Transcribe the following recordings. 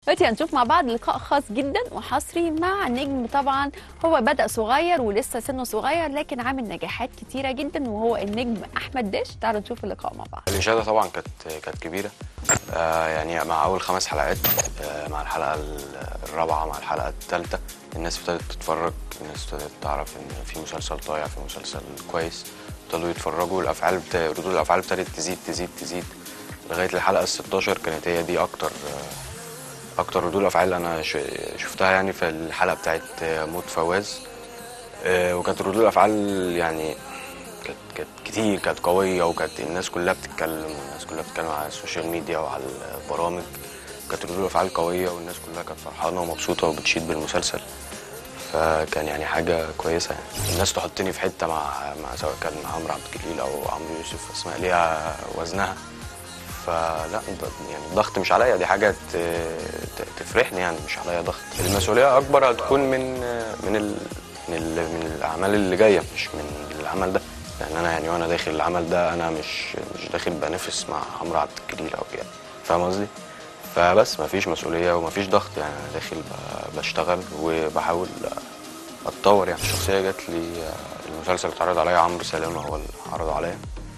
دلوقتي هنشوف مع بعض لقاء خاص جدا وحصري مع نجم طبعا هو بدأ صغير ولسه سنه صغير لكن عامل نجاحات كتيرة جدا وهو النجم أحمد داش تعالوا نشوف اللقاء مع بعض الإشادة طبعا كانت كانت كبيرة آه يعني مع أول خمس حلقات آه مع الحلقة الرابعة مع الحلقة الثالثة الناس ابتدت تتفرج الناس ابتدت تعرف إن في مسلسل طايع في مسلسل كويس ابتدوا يتفرجوا الأفعال بت... ردود الأفعال ابتدت تزيد تزيد تزيد لغاية الحلقة ال 16 كانت هي دي أكتر آه اكتر ردود الافعال انا ش- شفتها يعني في الحلقه بتاعت موت فواز آه، وكانت ردود الافعال يعني كانت كانت كتير كانت قويه وكانت الناس كلها بتتكلم والناس كلها بتتكلم على السوشيال ميديا وعلى البرامج كانت ردود الافعال قويه والناس كلها كانت فرحانه ومبسوطه وبتشيد بالمسلسل فكان يعني حاجه كويسه يعني الناس تحطني في حته مع مع سواء كان عمرو عبد الجليل او عمرو يوسف اسماء ليها وزنها فلا ب- يعني الضغط مش عليا دي حاجه ت- ت- تفرحني يعني مش عليا ضغط المسؤوليه اكبر هتكون من من ال من, ال من الاعمال اللي جايه مش من العمل ده يعني انا يعني وانا داخل العمل ده انا مش مش داخل بنافس مع عمرو عبد الجليل او يعني فاهم قصدي فبس مفيش مسؤوليه ومفيش ضغط يعني انا داخل ب- بشتغل وبحاول اتطور يعني الشخصيه جات لي المسلسل اللي اتعرض عليا عمرو سلامه هو اللي عرضه عليا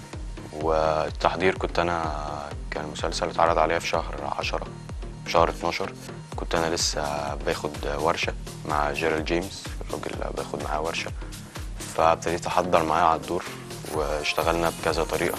والتحضير كنت انا كان المسلسل اتعرض عليا في شهر 10 في شهر 12 كنت انا لسه باخد ورشه مع جيرال جيمس الراجل اللي باخد معاه ورشه فابتديت احضر معاه على الدور واشتغلنا بكذا طريقه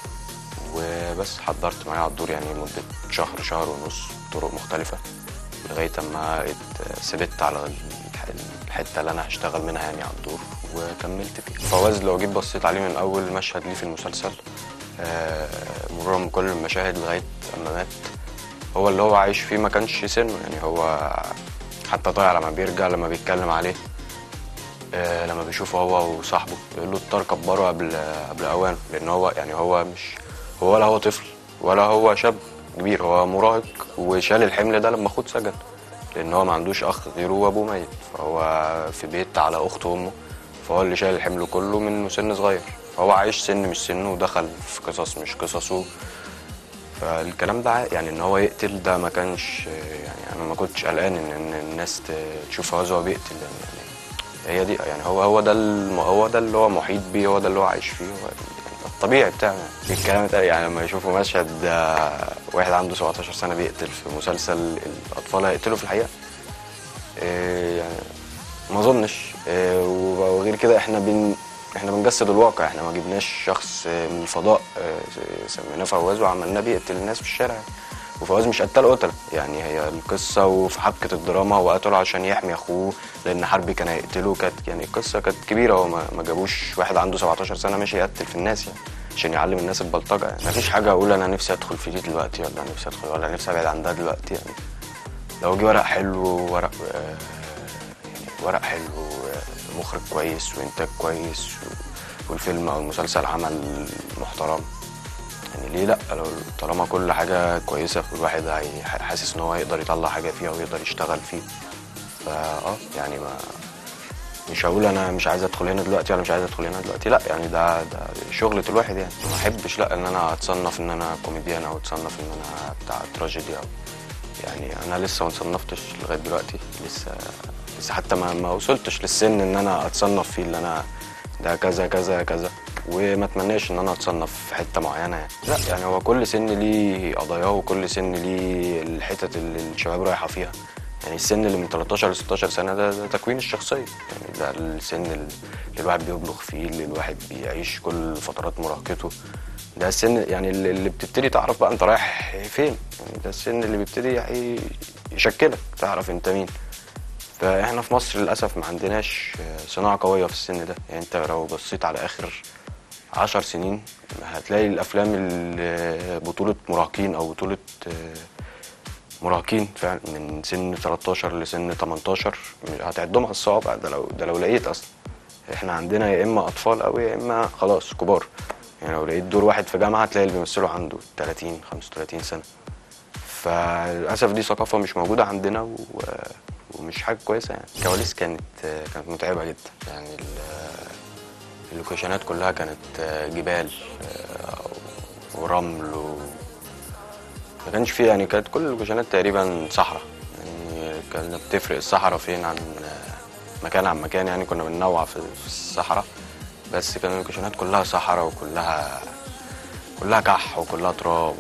وبس حضرت معاه على الدور يعني مده شهر شهر ونص طرق مختلفه لغايه اما ات- ثبت على الح- الحته اللي انا هشتغل منها يعني على الدور وكملت فيه فواز لو جيت بصيت عليه من اول مشهد ليه في المسلسل آه، مرورا من كل المشاهد لغايه اما مات هو اللي هو عايش فيه ما كانش سنه يعني هو حتى طالع لما بيرجع لما بيتكلم عليه آه، لما بيشوفه هو وصاحبه بيقول له الطار كبره قبل قبل اوانه لان هو يعني هو مش هو ولا هو طفل ولا هو شاب كبير هو مراهق وشال الحمل ده لما اخوه اتسجن لان هو ما عندوش اخ غيره وابوه ميت فهو في بيت على اخت امه فهو اللي شايل الحمل كله من سن صغير فهو عايش سن مش سنه ودخل في قصص مش قصصه فالكلام ده ع- يعني ان هو يقتل ده ما كانش يعني انا ما كنتش قلقان ان إن الناس ت- تشوف فواز وهو بيقتل يعني, يعني هي دي يعني هو هو ده الم- هو ده اللي هو محيط بيه هو ده اللي هو عايش فيه هو يعني الطبيعي بتاعه يعني الكلام ده يعني لما يشوفوا مشهد آه، واحد عنده 17 سنه بيقتل في مسلسل الاطفال هيقتلوا في الحقيقه إيه يعني ما اظنش إيه وغير كده احنا بن احنا بنجسد الواقع احنا ما جبناش شخص آه، من الفضاء آه، سميناه فواز وعملناه بيقتل الناس في الشارع وفواز مش قتال قتله يعني هي القصه وفي حبكه الدراما هو قتله عشان يحمي اخوه لان حربي كان هيقتله كانت يعني القصه كانت كبيره هو ما ما جابوش واحد عنده 17 سنه ماشي يقتل في الناس يعني عشان يعلم الناس البلطجه يعني ما فيش حاجه اقول انا نفسي ادخل في دي دلوقتي ولا نفسي ادخل ولا نفسي ابعد عن ده دلوقتي يعني لو جه ورق حلو ورق آه، يعني ورق حلو آه، مخرج كويس وانتاج كويس و- والفيلم او المسلسل عمل محترم يعني ليه لا لو طالما كل حاجه كويسه والواحد هي- حاسس ان هو يقدر يطلع حاجه فيها ويقدر يشتغل فيه فا اه يعني ما مش هقول انا مش عايز ادخل هنا دلوقتي ولا مش عايز ادخل هنا دلوقتي لا يعني ده ده شغلة الواحد يعني ما احبش لا ان انا اتصنف ان انا كوميديان او اتصنف ان انا بتاع تراجيدي او يعني انا لسه ما اتصنفتش لغايه دلوقتي لسه لسه حتى ما ما وصلتش للسن ان انا اتصنف فيه اللي انا ده كذا كذا كذا وما اتمناش ان انا اتصنف في حته معينه يعني لا يعني هو كل سن ليه قضاياه وكل سن ليه الحتت اللي الشباب رايحه فيها يعني السن اللي من 13 ل 16 سنه ده, ده تكوين الشخصيه يعني ده السن اللي الواحد بيبلغ فيه اللي الواحد بيعيش كل فترات مراهقته ده السن يعني اللي اللي بتبتدي تعرف بقى انت رايح فين يعني ده السن اللي بيبتدي يعني يشكلك تعرف انت مين فاحنا في مصر للاسف ما عندناش صناعه قويه في السن ده يعني انت لو بصيت على اخر عشر سنين هتلاقي الافلام اللي بطوله مراهقين او بطوله مراهقين فعلا من سن 13 لسن 18 هتعدهم على الصوابع ده لو ده لو لقيت اصلا احنا عندنا يا اما اطفال او يا اما خلاص كبار يعني لو لقيت دور واحد في جامعه هتلاقي اللي بيمثله عنده 30 35 سنه فللاسف دي ثقافه مش موجوده عندنا و... ومش حاجه كويسه يعني الكواليس كانت كانت متعبه جدا يعني ال- اللوكيشنات كلها كانت جبال ورمل و... ما كانش فيه يعني كانت كل اللوكيشنات تقريبا صحراء يعني كانت بتفرق الصحراء فين عن مكان عن مكان يعني كنا بننوع في في الصحراء بس كان اللوكيشنات كلها صحراء وكلها كلها كح وكلها تراب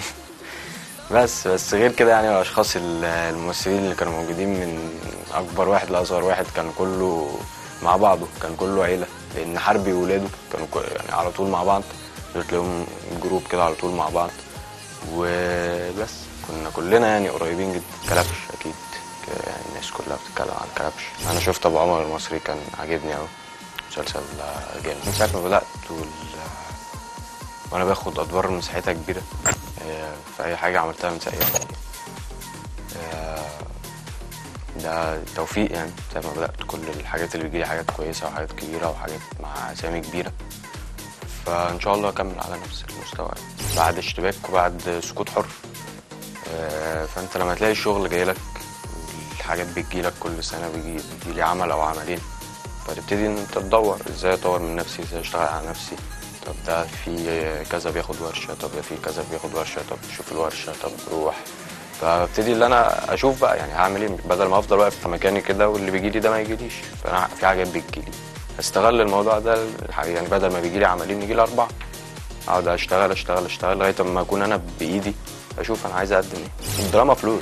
بس بس غير كده يعني الاشخاص ال- الممثلين اللي كانوا موجودين من اكبر واحد لاصغر واحد كان كله مع بعضه كان كله عيله لان حربي وولاده كانوا كو- يعني على طول مع بعض دول تلاقيهم جروب كده على طول مع بعض وبس كنا كلنا يعني قريبين جدا كلبش اكيد ك- يعني الناس كلها بتتكلم عن كلبش انا شفت ابو عمر المصري كان عاجبني قوي مسلسل آه، جامد من ساعه ما بدات وال... وانا باخد ادوار مساحتها كبيره آه، في اي حاجه عملتها من ساعتها آه، ده توفيق يعني زي ما بدات كل الحاجات اللي بتجيلي حاجات كويسه وحاجات كبيره وحاجات مع اسامي كبيره فان شاء الله اكمل على نفس المستوى يعني. بعد اشتباك وبعد سكوت حر آه، فانت لما تلاقي الشغل جاي لك الحاجات بتجيلك كل سنه بيجي بيجيلي عمل او عملين فتبتدي ان انت تدور ازاي اطور من نفسي ازاي اشتغل على نفسي طب ده في كذا بياخد ورشه طب ده في كذا بياخد ورشه طب شوف الورشه طب روح فابتدي اللي انا اشوف بقى يعني هعمل ايه بدل ما افضل واقف في مكاني كده واللي بيجي لي ده ما يجيليش فانا في حاجات بتجيلي استغل الموضوع ده الحقيقة يعني بدل ما بيجي لي عملين يجي لي اربعه اقعد اشتغل اشتغل اشتغل لغايه اما اكون انا بايدي اشوف انا عايز اقدم ايه الدراما فلوس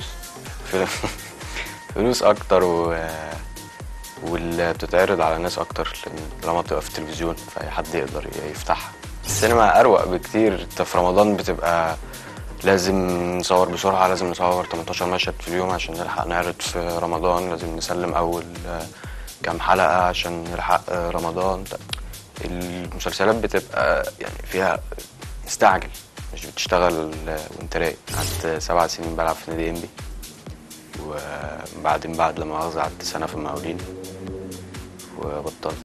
فلوس اكتر و واللي بتتعرض على الناس اكتر لان الدراما بتبقى في التلفزيون فاي حد يقدر يفتحها السينما اروق بكتير انت في رمضان بتبقى لازم نصور بسرعه لازم نصور 18 مشهد في اليوم عشان نلحق نعرض في رمضان لازم نسلم اول آه، كام حلقه عشان نلحق آه، رمضان المسلسلات بتبقى يعني فيها مستعجل مش بتشتغل آه، وانت رايق قعدت سبع سنين بلعب في نادي انبي وبعدين بعد لما مؤاخذة قعدت سنة في المقاولين وبطلت